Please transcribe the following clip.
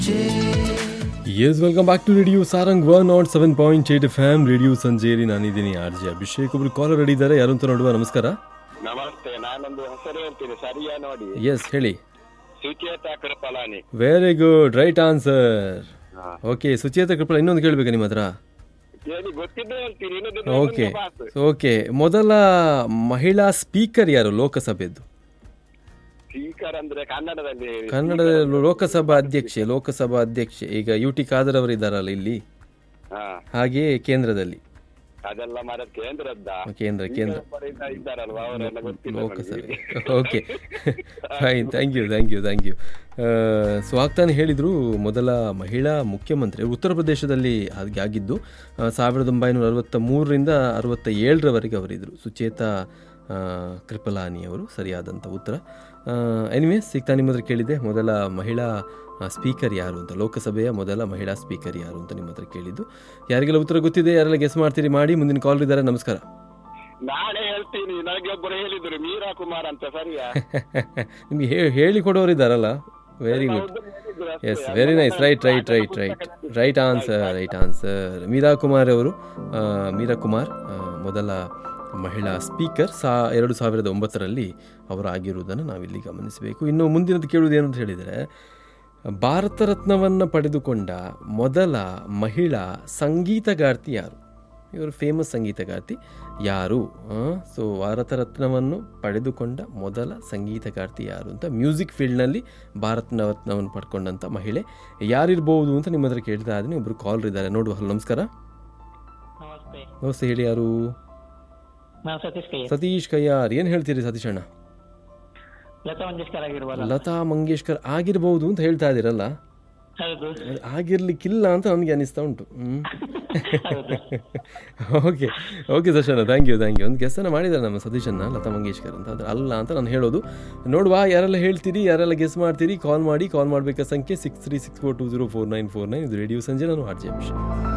S welcome back to radio Sarang one nought seven point eight F M radio ಸಂಜೆಯಲ್ಲಿ ನಾನಿದ್ದೀನಿ R J Abhishek ಒಬ್ರು caller ready ಇದ್ದಾರೆ ಯಾರು ಅಂತ ನೋಡುವ ನಮಸ್ಕಾರ ನಮಸ್ತೆ ನಾನೊಂದು ಹೆಸರು ಹೇಳ್ತೀನಿ ಸರಿಯಾ ನೋಡಿ ಎಸ್ ಹೇಳಿ Sucheta Kripalani very good right answer ಹಾ. ಓಕೆ ಸುಚೇತ ಕೃಪಳ ಇನ್ನೊಂದು ಕೇಳಬೇಕಾ ನಿಮ್ಮ ಹತ್ರ ಹೇಳಿ ಗೊತ್ತಿದ್ದೇ ಹೇಳ್ತೀನಿ ಇನ್ನೊಂದು ಓಕೆ ಇನ್ನೊಂದು ಮಾತು. ಓಕೆ ಮೊದಲ ಮಹಿಳಾ ಸ್ಪೀಕರ್ ಯಾರು ಲೋಕಸಭೆದ್ದು ಸ್ಪೀಕರ್ ಅಂದ್ರೆ ಕನ್ನಡದಲ್ಲಿ ಕನ್ನಡದ ಲೋಕಸಭಾ ಅಧ್ಯಕ್ಷೆ ಲೋಕಸಭಾ ಅಧ್ಯಕ್ಷೆ ಈಗ ಯು ಟಿ ಖಾದರ್ ಅವರು ಇದ್ದಾರಲ್ಲ ಇಲ್ಲಿ ಹಾ ಹಾಗೆಯೇ ಕೇಂದ್ರದಲ್ಲಿ ಅದೆಲ್ಲ ಮರ ಕೇಂದ್ರದ್ದ ಕೇಂದ್ರ ಕೇಂದ್ರ ಒಬ್ಬರು ಇದ್ದ- ಇದ್ದಾರಲ್ವಾ ಅವರೆಲ್ಲ ಗೊತ್ತಿಲ್ಲ ಲೋಕಸಭೆ ನನಗೆ. Okay fine thank you thank you thank you so ಆಗ್ತಾನೆ ಹೇಳಿದರು ಮೊದಲ ಮಹಿಳಾ ಮುಖ್ಯಮಂತ್ರಿ ಉತ್ತರ ಪ್ರದೇಶದಲ್ಲಿ ಹಾಗೆ ಆಗಿದ್ದು ಆ, ಸಾವಿರದ ಒಂಬೈನೂರ ಅರವತ್ತ ಮೂರರಿಂದ ಅರವತ್ತ ಏಳರವರೆಗೆ ಅವರಿದ್ದರು ಸುಚೇತಾ ಆ, ಕೃಪಲಾನಿ ಅವರು ಸರಿಯಾದಂಥ ಉತ್ತರ ಎನಿವೇಸ್ ಸಿಗ್ತಾ ನಿಮ್ಮ ಹತ್ರ ಕೇಳಿದೆ ಮೊದಲ ಮಹಿಳಾ ಸ್ಪೀಕರ್ ಯಾರು ಅಂತ ಲೋಕಸಭೆಯ ಮೊದಲ ಮಹಿಳಾ ಸ್ಪೀಕರ್ ಯಾರು ಅಂತ ನಿಮ್ಮ ಹತ್ರ ಕೇಳಿದ್ದು ಯಾರಿಗೆಲ್ಲ ಉತ್ತರ ಗೊತ್ತಿದೆ ಯಾರೆಲ್ಲ ಗೆಸ್ ಮಾಡ್ತೀರಿ ಮಾಡಿ ಮುಂದಿನ ಕಾಲ್ ಇದ್ದಾರೆ ನಮಸ್ಕಾರ ನಾನೇ ಹೇಳ್ತೀನಿ ನನಗೆ ಒಬ್ಬರು ಹೇಳಿದ್ರು ಮೀರಾ ಕುಮಾರ್ ಅಂತ ಸರಿಯಾ ನಿಮಗೆ ಹೇಳಿ ಕೊಡೋರಿದ್ದಾರಲ್ಲ ವೆರಿ ಗುಡ್ ಹೌದು, ಹೇಳಿದ್ರು ಅಷ್ಟೇ. Yes very nice right right right right right answer right answer Meera Kumar ಅವರು ಆ, ಮೀರಾ ಕುಮಾರ್ ಆ, ಮೊದಲ ಮಹಿಳಾ ಸ್ಪೀಕರ್ ಸಾ ಎರಡು ಸಾವಿರದ ಒಂಬತ್ತರಲ್ಲಿ ಅವರು ಆಗಿರುವುದನ್ನು ನಾವಿಲ್ಲಿ ಗಮನಿಸಬೇಕು ಇನ್ನು ಮುಂದಿನದು ಕೇಳುವುದು ಏನು ಅಂತ ಹೇಳಿದರೆ ಭಾರತ ರತ್ನವನ್ನು ಪಡೆದುಕೊಂಡ ಮೊದಲ ಮಹಿಳಾ ಸಂಗೀತಗಾರ್ತಿ ಯಾರು ಇವರು ಫೇಮಸ್ ಸಂಗೀತಗಾರ್ತಿ ಯಾರು ಸೊ ಭಾರತ ರತ್ನವನ್ನು ಪಡೆದುಕೊಂಡ ಮೊದಲ ಸಂಗೀತಗಾರ್ತಿ ಯಾರು ಅಂತ ಮ್ಯೂಸಿಕ್ ಫೀಲ್ಡ್ನಲ್ಲಿ ಭಾರತ ರತ್ನವನ್ನು ಪಡ್ಕೊಂಡಂಥ ಮಹಿಳೆ ಯಾರಿರ್ಬೋದು ಅಂತ ನಿಮ್ಮ ಹತ್ರ ಕೇಳ್ತಾ ಇದ್ದೀನಿ ಒಬ್ಬರು ಕಾಲ್ ಇದ್ದಾರೆ ನೋಡುವ ಹಲೋ ನಮಸ್ಕಾರ ನಮಸ್ತೆ ನಮಸ್ತೆ ಹೇಳಿ ಯಾರು ನಾನು ಸತೀಶ್ ಕೈ ಸತೀಶ್ ಕಯ್ಯಾರ್ ಏನು ಹೇಳ್ತೀರಿ ಸತೀಶ್ ಅಣ್ಣ ಲತಾ ಮಂಗೇಶ್ಕರ್ ಆಗಿರ್ಬೋದಲ್ಲ ಲತಾ ಮಂಗೇಶ್ಕರ್ ಆಗಿರ್ಬೋದು ಅಂತ ಹೇಳ್ತಾ ಇದ್ದೀರಲ್ಲ ಹೌದು ಅದು ಆಗಿರ್ಲಿಕ್ಕಿಲ್ಲ ಅಂತ ನನಗೆ ಅನಿಸ್ತಾ ಉಂಟು ಹ್ಮ್. ಹೌದು okay okay Darshana thank you thank you ಒಂದು ಗೆಸ್ಸನ್ನು ಮಾಡಿದ್ದಾರೆ ನಮ್ಮ ಸತೀಶನ್ನ ಲತಾ ಮಂಗೇಶ್ಕರ್ ಅಂತ ಅದು ಅಲ್ಲ ಅಂತ ನಾನು ಹೇಳೋದು ನೋಡುವ ಯಾರೆಲ್ಲ ಹೇಳ್ತೀರಿ ಯಾರೆಲ್ಲ ಗೆಸ್ ಮಾಡ್ತೀರಿ ಕಾಲ್ ಮಾಡಿ ಕಾಲ್ ಮಾಡಬೇಕಾದ ಸಂಖ್ಯೆ six three six four two zero four nine four nine ಇದು ರೇಡಿಯೋ ಸಂಜೆ ನಾನು ಆರ್ ಜೆ ಅಭಿಷೇಕ್